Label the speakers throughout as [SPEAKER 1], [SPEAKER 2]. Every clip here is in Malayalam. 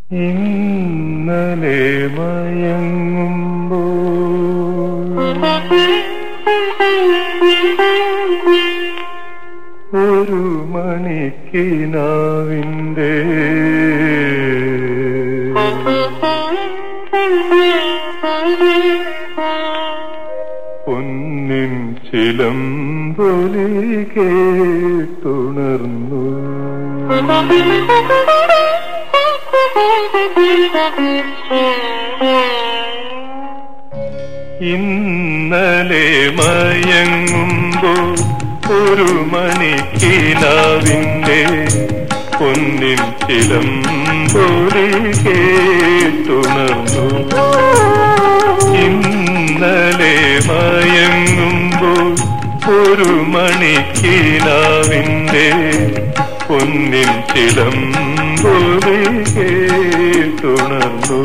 [SPEAKER 1] ഇന്നലെ മയങ്ങുമ്പോൾ ഒരു മണിക്കിനാവിൻ്റെ പൊന്നിൻ ചിലമ്പൊലി കേട്ടുണർന്നു ഇന്നലെ മയങ്ങുമ്പോൾ ഒരു മണിക്കിനാവിൻ്റെ പൊന്നിൻ ചിലമ്പൊലി കേട്ടുണർന്നു ഇന്നലെ മയങ്ങുമ്പോൾ ഒരു മണിക്കിനാവിൻ്റെ പൊന്നിൻ ചിലമ്പൊലി കേട്ടുണർന്നു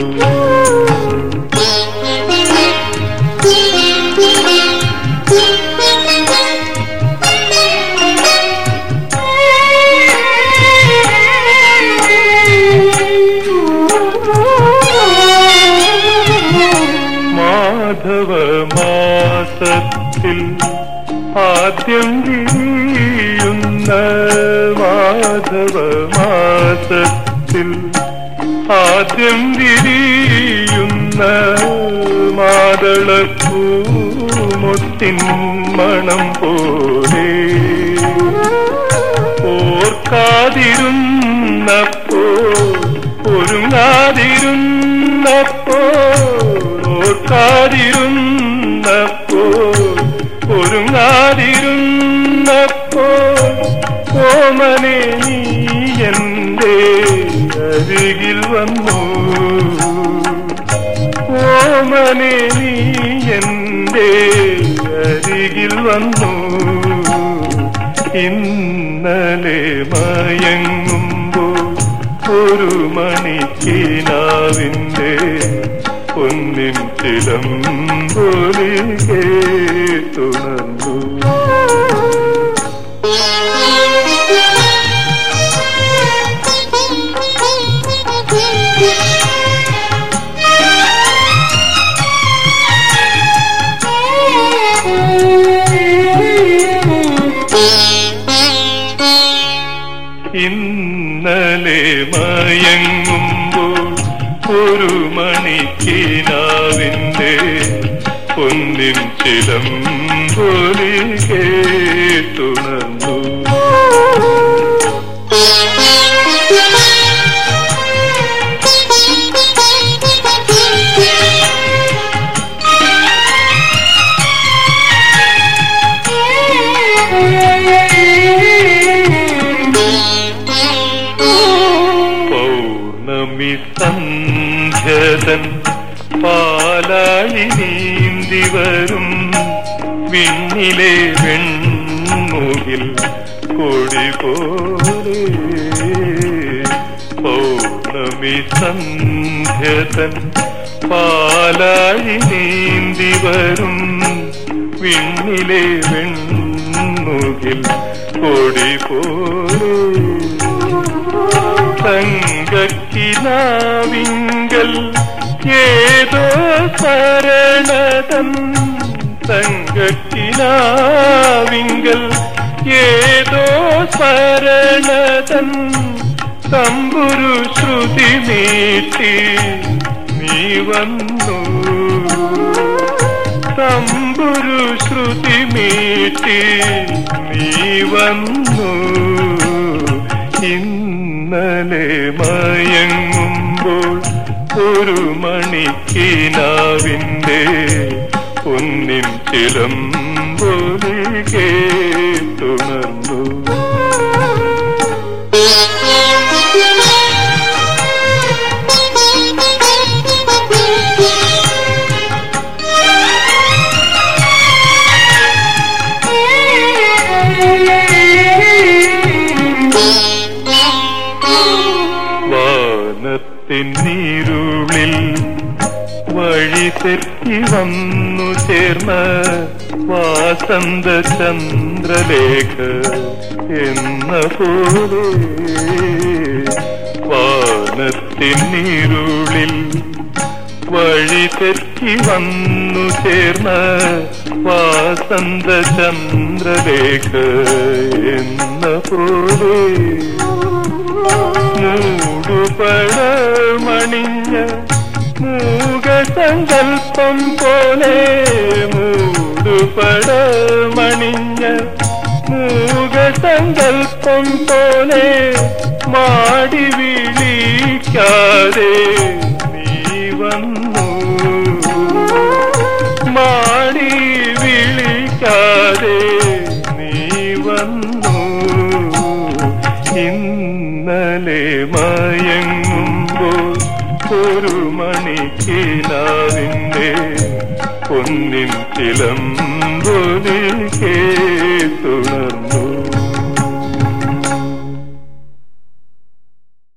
[SPEAKER 1] മാധവ മാസത്തിൽ ആദ്യം വിരിയുന്ന മാധവ മാസത്തിൽ ആദ്യം വിരിയുന്ന മാതളപ്പൂമൊത്തിൻ മണം പോലെ ഓർക്കാതിരുന്നപ്പോ ഒരുങ്ങാതിരുന്നപ്പോ ഓർക്കാതിരുന്നപ്പോ ഒരുങ്ങാതിരുന്നപ്പോ ഓമനെ നീ എന്റെ അരികിൽ വന്നു ഓമനെ നീ എന്റെ അരികിൽ വന്നു ഇന്നലെ മയങ്ങുമ്പോൾ ഒരു മണിക്കിനാവിൻ്റെ പൊന്നിൻ ചിലമ്പൊലി കേട്ടുണർന്നു ഇന്നലെ മയങ്ങുമ്പോൾ ഒരു മണിക്കിനാവിൻ്റെ പൊന്നിൻ ചിലമ്പൊലി കേട്ടുണർന്നു പൗർണമി സന്ധ്യതൻ പാലായി നീന്തി വരും വിണ്ണിലെ വെൺമുകിൽ കൊടി പോലെ പൗർണമി സന്ധ്യതൻ പാലായി നീന്തി വരും വിണ്ണിലെ വെൺമുകിൽ കൊടി പോലെ തങ്കക്കിനാവിങ്കൽ ഏതോ ശരണതൻ തങ്കക്കിനാവിങ്കൽ ഏതോ ശരണതൻ തമ്പുരു ശ്രുതി നീട്ടി നീ വന്നു തമ്പുരു ശ്രുതി മീട്ടി നീ വന്നു ഇന്നലെ മയങ്ങുമ്പോൾ ഒരു മണിക്കിനാവിൻ്റെ പൊന്നിൻ ചിലമ്പൊലി കേട്ടുണർന്നു വാനത്തിൻ നീരുളിൽ വഴി തെറ്റി വന്നു ചേർന്ന വാസന്ത ചന്ദ്രലേഖ എന്ന പോലെ വാന സ്വപ്നത്തിനിരുളിൽ വഴി തെറ്റി വന്നു ചേർന്ന വാസന്ത ചന്ദ്രലേഖ എന്ന പോലെ മൂടുപടമണിഞ്ഞ മൂകസങ്കൽപ്പം പോലെ മൂടുപടമണിഞ്ഞ മൂകസങ്കൽപ്പം പോലെ മാടി വിളിക്കാതെ നീ വന്നു മാടി വിളിക്കാതെ നീ വന്നു ഇന്നലെ മയങ്ങുമ്പോൾ ഒരു മണിക്കിനാവിൻ്റെ പൊന്നിൻ ചിലമ്പൊലി കേട്ടുണർന്നു